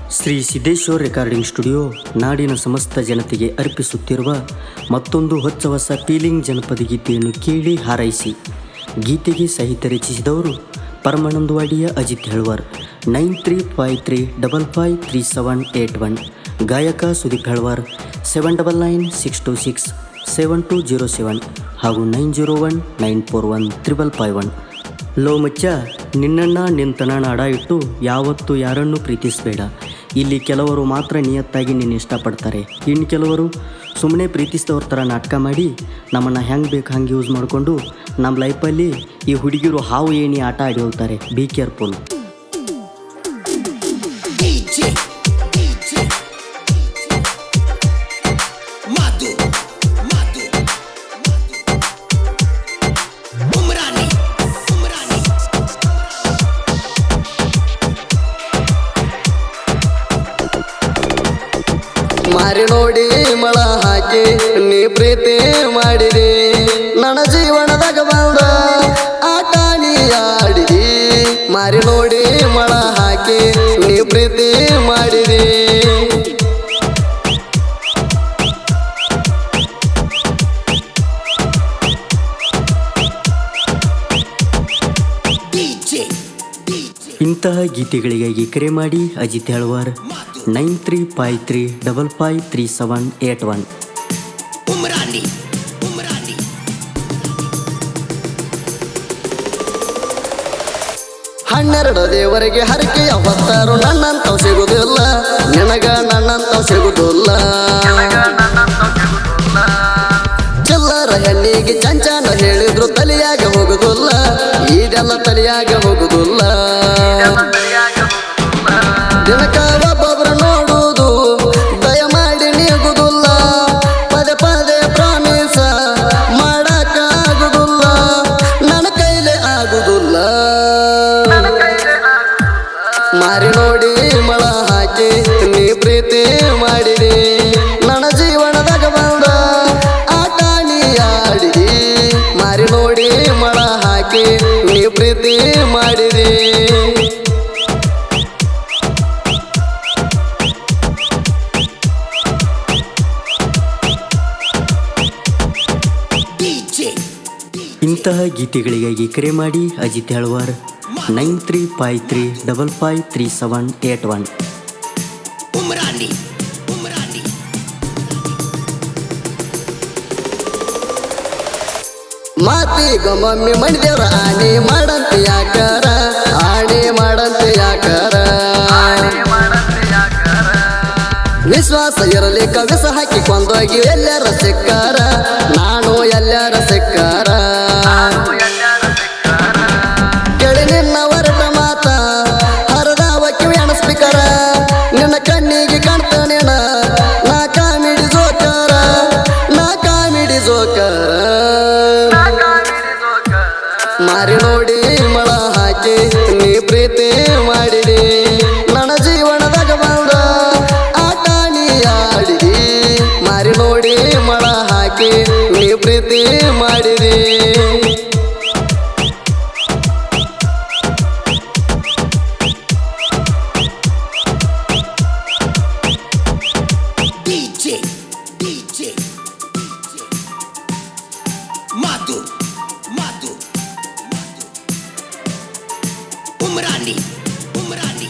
Shri Siddeshwar recording studio ನಾಡಿನ ಸಮಸ್ತ ಜನತೆಗೆ ಅರ್ಪಿಸುತ್ತಿರುವ ಮತ್ತೊಂದು ಹೊಚ್ಚ ಹೊಸ ಫೀಲಿಂಗ್ ಜನಪದ ಗೀತೆಯನ್ನು ಕೇಳಿ ಹಾರೈಸಿ ಗೀತೆಗೆ ಸಾಹಿತ್ಯ ರಚಿಸಿದವರು ಪರಮಾನಂದವಾಡಿಯ Ajith Helwar nine three five three double five three seven eight one ಗಾಯಕ Sudeep Helwar seven double nine six two six seven two zero seven ಹಾಗೂ nine zero one nine four one triple five one ಲೋ ಮಚ್ಚ ನಿನ್ನನ್ನು ನಿಂತನ ಅಡ ಇಟ್ಟು ಯಾವತ್ತೂ ಯಾರನ್ನೂ ಪ್ರೀತಿಸಬೇಡ ಇಲ್ಲಿ ಕೆಲವರು ಮಾತ್ರ ನಿಯತ್ತಾಗಿ ನಿನ್ನ ಇಷ್ಟಪಡ್ತಾರೆ ಇನ್ನು ಕೆಲವರು ಸುಮ್ಮನೆ ಪ್ರೀತಿಸಿದವ್ರ ಥರ ನಾಟಕ ಮಾಡಿ ನಮ್ಮನ್ನು ಹೆಂಗೆ ಬೇಕು ಹಂಗೆ ಯೂಸ್ ಮಾಡಿಕೊಂಡು ನಮ್ಮ ಲೈಫಲ್ಲಿ ಈ ಹುಡುಗಿರು ಹಾವು ಏಣಿ ಆಟ ಆಡಿ ಹೋಗ್ತಾರೆ be careful DJ, DJ, Madu, Madu, Umrani, Umrani. ಮಾರಿ ನೋಡಿ ಮಳ ಹಾಕಿ ನೀ ಪ್ರೀತಿ ಮಾಡಿದಿ ನನ್ನ ಜೀವನದಾಗ ಬಂದ ಆಟ ನೀ ಆಡಿದಿ ಮಾರಿ ನೋಡಿ ಮಳ ಹಾಕಿ ನೀ ಪ್ರೀತಿ ಮಾಡಿದಿ DJ, DJ, ಇಂತಹ ಗೀತೆಗಳಿಗಾಗಿ ಕರೆ ಮಾಡಿ Ajith Helwar nine three five three double five three seven eight one Umrani, Umrani. ಹನ್ನೆರಡು ದೇವರಿಗೆ ಹರಕೆಯ ಹೊತ್ತಾರು ನನ್ನಂತವ್ ಸಿಗುದಿಲ್ಲ ನಿನಗ ನನ್ನಂತವ್ ಸಿಗುದಿಲ್ಲ ಚಿಲ್ಲರ ಹೆಣ್ಣಿಗೆ ಚಂಚನ ಹೇಳಿದ್ರು ತಲೆಯಾಗ ಹೋಗುದಿಲ್ಲ ಇದೆಲ್ಲ ತಲೆಯಾಗ ಹೋಗುದಿಲ್ಲ ದಿನಕ ಒಬ್ಬೊಬ್ರು ನೋಡುವುದು ದಯಮಾಡಿ ನೀಗುದಿಲ್ಲ ಪದೇ ಪದೇ ಪ್ರಾಮಿಸ ಮಾಡಕ ಆಗುದಿಲ್ಲ ನನ್ನ ಕೈಲಿ ಆಗುದಿಲ್ಲ ಮಾರಿ ನೋಡಿ ಮಳ ಹಾಕಿ ನೀ ಪ್ರೀತಿ ಮಾಡಿದಿ ನನ್ನ ಜೀವನದಾಗ ಬಂದ ಆಟ ನೀ ಆಡಿದಿ ಮಾರಿ ನೋಡಿ ಮಳ ಹಾಕಿ ನೀ ಪ್ರೀತಿ ಮಾಡಿದಿ DJ, ಇಂತಹ ಗೀತೆಗಳಿಗಾಗಿ ಕರೆ ಮಾಡಿ Ajith Helwar nine three five three double five three seven eight one Umrani, Umrani. ಮಾತಿಗೊಮ್ಮೊಮ್ಮೆ ಮಣಿದೇವ್ರ ಆಣಿ ಮಾಡಂತೆ ಯಾಕಾರ ಆಣಿ ಮಾಡಂತೆ ಯಾಕಾರ ವಿಶ್ವಾಸ ಇರಲಿ ಕವಿಸ ಹಾಕಿ ಕೊಂದೋಗಿ ಎಲ್ಲರ ಸಿಕ್ಕಾರ ನಾನು ಎಲ್ಲರ ಸಿಕ್ಕಾರ ಕೇಳಿ ನಿನ್ನ ಹೊರಟ ಮಾತ ಹರದಾವ ಕಿವಿ ಅಣಸ್ಪಿಕರ ನಿನ್ನ ಕಣ್ಣಿಗೆ ಕಾಣ್ತಾನೇನ ನಾ ಕಾಮಿಡಿ ಜೋಕಾರ ನಾ ಕಾಮಿಡಿ ಜೋಕಾರ ಮಾರಿ ನೋಡಿ ಮಳ ಹಾಕಿ ನೀ ಪ್ರೀತಿ ಮಾಡಿದಿ ನನ್ನ ಜೀವನದಾಗ ಬಂದ ಆಟ ನೀ ಆಡಿದಿ ಮಾರಿ ನೋಡಿ ಮಳ ಹಾಕಿ ನೀ ಪ್ರೀತಿ ಮಾಡಿದಿ DJ, DJ, DJ. Madu, Madu, Madu. Umrani, Umrani.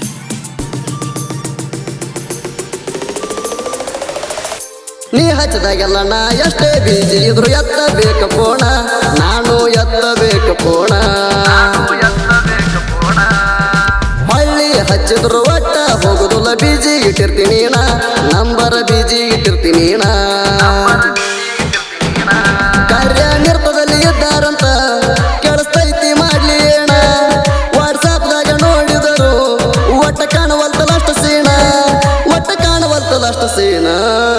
ನೀ ಹಚ್ಚದಾಗೆಲ್ಲ ನಾ ಎಷ್ಟೇ ಬೀಜಿ ಇದ್ರು ಎತ್ತಬೇಕು ಪೋಣ ನಾನು ಎತ್ತಬೇಕು ಪೋಣ ಹಳ್ಳಿ ಹಚ್ಚಿದ್ರು ಒಟ್ಟ ಹೋಗುದಿಲ್ಲ ಬೀಜಿ ಇಟ್ಟಿರ್ತೀನಿ ನಾ ನಂಬರ್ ಬೀಜಿ ಇಟ್ಟಿರ್ತೀನಿ ನಾ ಕಾರ್ಯ ನಿರ್ಪದಲ್ಲಿ ಇದ್ದಾರಂತ ಕೆಳಸ್ತೈತಿ ಮಾಡ್ಲಿ ಏನ ವಾಟ್ಸಾಪ್ದಾಗ ನೋಡಿದರು ಒಟ್ಟ ಕಾಣವಲ್ತಲಷ್ಟು ಸೀಣ ಒಟ್ಟ ಕಾಣವಲ್ತಲಷ್ಟು ಸೀಣ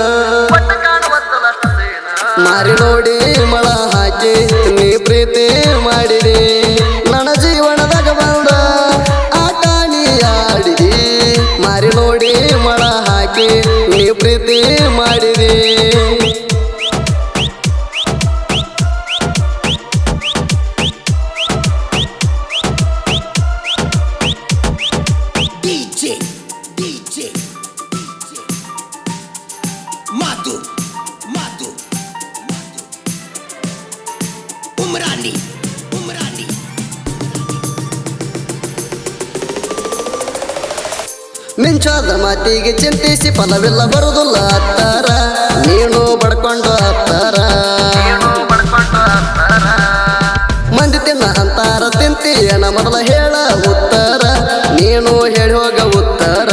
ಮಾರಿ ನೋಡಿ ಮಳ ಹಾಕಿ ನೀ ಪ್ರೀತಿ ಮಾಡಿದಿ ನನ್ನ ಜೀವನದಾಗ ಬಂದ ಆಟ ನೀ ಆಡಿದಿ ಮಾರಿ ನೋಡಿ ಮಳ ಹಾಕಿ ನೀ ಪ್ರೀತಿ ಮಾಡಿದಿ DJ, DJ, ಮಿಂಚಾದ ಮಾತಿಗೆ ಚಿಂತಿಸಿ ಫಲವಿಲ್ಲ ಬರುದಿಲ್ಲ ಅತ್ತಾರ ನೀನು ಬಡ್ಕೊಂಡು ಹತ್ತಾರ ಮಂದಿ ತಿನ್ನ ಅಂತಾರ ತಿಂತೀಯನ ಮೊದಲ ಹೇಳ ಉತ್ತರ ನೀನು ಹೇಳಿ ಹೋಗ ಉತ್ತರ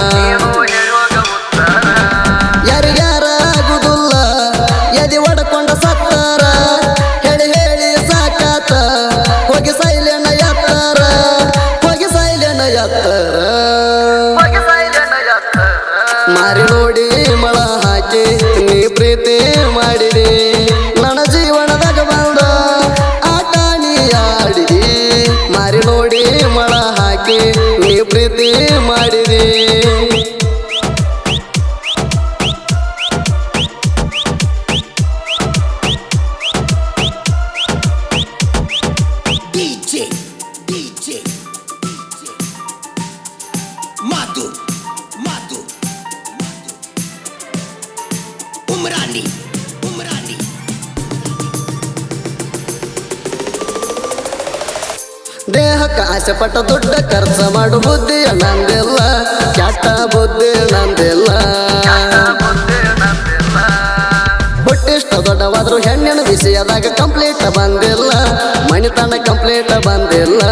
ಯಾರಿಗ್ಯಾರ ಆಗುದಿಲ್ಲ ಎದಿ ಒಡಕೊಂಡ ಸತ್ತಾರ ಹೇಳಿ ಹೇಳಿ ಸಾಕಾತ ಹೋಗಿ ಸೈಲೆನ ಎತ್ತಾರ ಹೋಗಿ ಸೈಲೆನ ಎತ್ತಾರ ಮಾರಿ ನೋಡಿ ಮಳ ಹಾಕಿ ನೀ ಪ್ರೀತಿ ಮಾಡಿದಿ ನನ್ನ ಜೀವನದಾಗ ಬಂದ ಆಟ ನೀ ಆಡಿದಿ ಮಾರಿ ನೋಡಿ ಮಳ ಹಾಕಿ ನೀ ಪ್ರೀತಿ ಮಾಡಿದಿ DJ, DJ, DJ. Madu, Madu, Madu. Umrani, Umrani. ದೇಹಕ್ಕೆ ಆಸೆ ಪಟ್ಟ ದುಡ್ಡ ಖರ್ಚ ಮಾಡು ಬುದ್ಧಿ ನಂದಿಲ್ಲ ಕೆಟ್ಟ ಬುದ್ಧಿ ನಂದಿಲ್ಲ ಹುಟ್ಟಿಷ್ಟ ದೊಡ್ಡವಾದ್ರು ಹೆಣ್ಣಿನ ವಿಷಯದಾಗ ಕಂಪ್ಲೀಟ್ ಬಂದಿಲ್ಲ ಮಣಿತನ ಕಂಪ್ಲೀಟ್ ಬಂದಿಲ್ಲ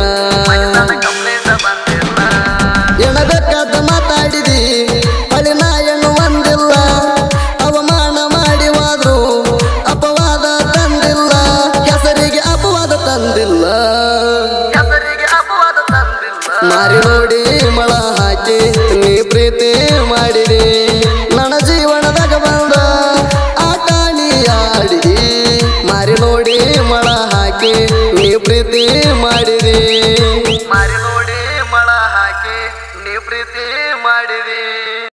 ಎಣಬೇಕಾದ ಮಾತಾಡಿದಿ ಅಳಿನ ಹೆಣ್ಣು ಒಂದಿಲ್ಲ ಅವಮಾನ ಮಾಡಿ ಹೋದ್ರು ಅಪವಾದ ತಂದಿಲ್ಲ ಹೆಸರಿಗೆ ಅಪವಾದ ತಂದಿಲ್ಲ ಮಾರಿ ನೋಡಿ ಮಳ ಹಾಕಿ ನೀ ಪ್ರೀತಿ ಮಾಡಿದಿ ನನ್ನ ಜೀವನದಾಗ ಬಂದ ಆಟ ನೀ ಆಡಿದಿ ಮಾರಿ ನೋಡಿ ಮಳ ಹಾಕಿ ನೀ ಪ್ರೀತಿ ಮಾಡಿದಿ ಮಾರಿ ನೋಡಿ ಮಳ ಹಾಕಿ ನೀ ಪ್ರೀತಿ ಮಾಡಿದಿ